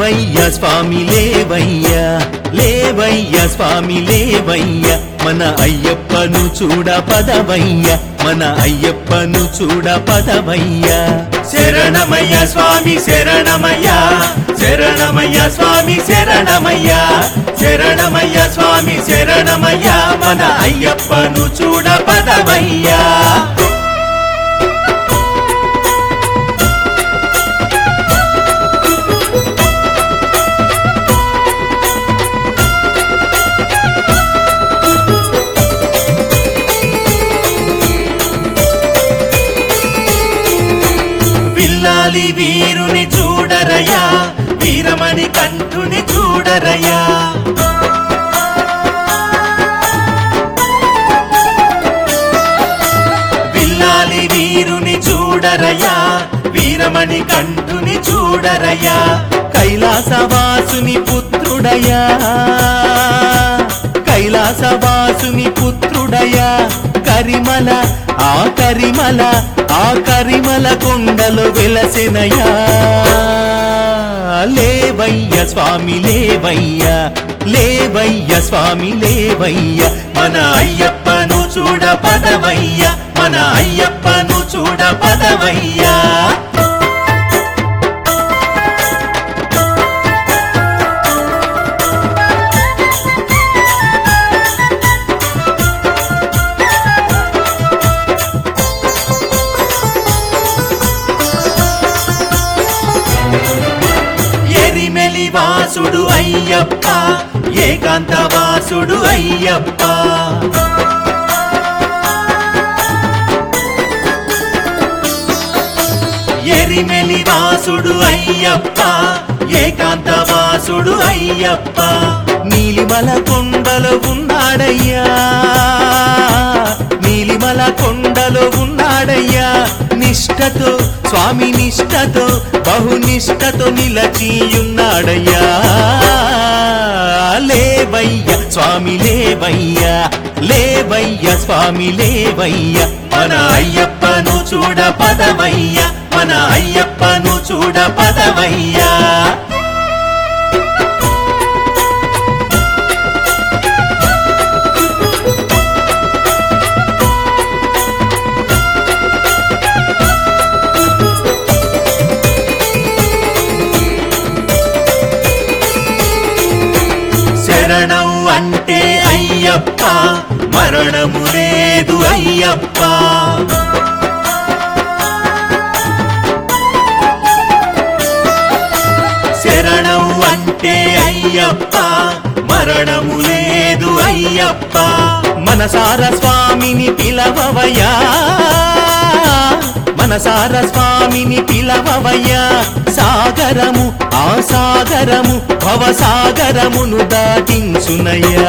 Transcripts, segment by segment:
లేవయ్య స్వామి లేవయ్య లేవయ్య స్వామి లేవయ్య మన అయ్యప్పను చూడ పదవయ్య మన అయ్యప్పను చూడ పదవయ్య శరణమయ్య స్వామి శరణమయ్య శరణమయ్య స్వామి శరణమయ్య శరణమయ్య స్వామి శరణమయ్య మన అయ్యప్పను చూడ పదవయ్యా విల్లాలి వీరుని చూడరయ్యా వీరమణి కంఠుని చూడరయ్యా విల్లాలి వీరుని చూడరయ్యా వీరమణి కంఠుని చూడరయ్యా కైలాసవాసుని పుత్రుడయ్యా కైలాసవాసుని పుత్రుడయ్యా కరిమల ఆ కరిమల ఆ కరిమల కొండలు వెలసినయా లేవయ్య స్వామి లేవయ్య లేవయ్య స్వామి లేవయ్య మన అయ్యప్పను చూడ పదవయ్య మన అయ్యప్పను చూడ పదవయ్యా ఎరిమెలి వాసుడు అయ్యప్ప ఏకాంత వాసుడు అయ్యప్ప ఎరిమెలి వాసుడు అయ్యప్ప ఏకాంత వాసుడు అయ్యప్ప నీలిమల కొండలో ఉన్నాడయ్యా నీలిమల కొండలో ఉన్నాడయ్యా నిష్టతో స్వామి నిష్టతో బహునిష్టతో నిలచియున్నాడయ్యా లేవయ్య స్వామి లేవయ్య లేవయ్య స్వామి లేవయ్య మన అయ్యప్పను చూడ పదవయ్య మన అయ్యప్పను చూడ పదవయ్యా శరణం అంటే అయ్యప్ప మరణము లేదు అయ్యప్ప శరణం అంటే అయ్యప్ప మరణము లేదు అయ్యప్ప మనసార స్వామిని పిలవవయ్యా మనసార స్వామిని పిలవవయ్యా సాగరము ఆ సాగరము భవసాగరమును దాటించునయ్యా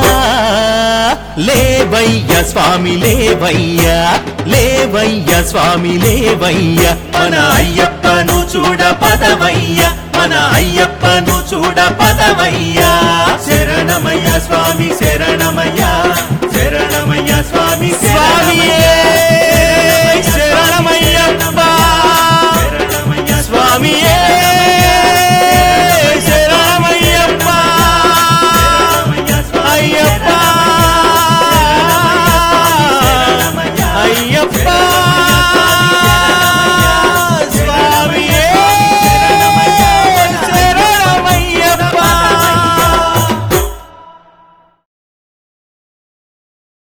లేవయ్య స్వామి లేవయ్య లేవయ్య స్వామి లేవయ్య మన అయ్యప్పను చూడ పదవయ్య మన అయ్యప్పను చూడ పదవయ్యా శరణమయ్య స్వామి శరణమయ్య శరణమయ్య స్వామి స్వామియే శరణమయ్యప్ప స్వామియే శరణమయ్యప్ప అయ్యప్ప అయ్యప్ప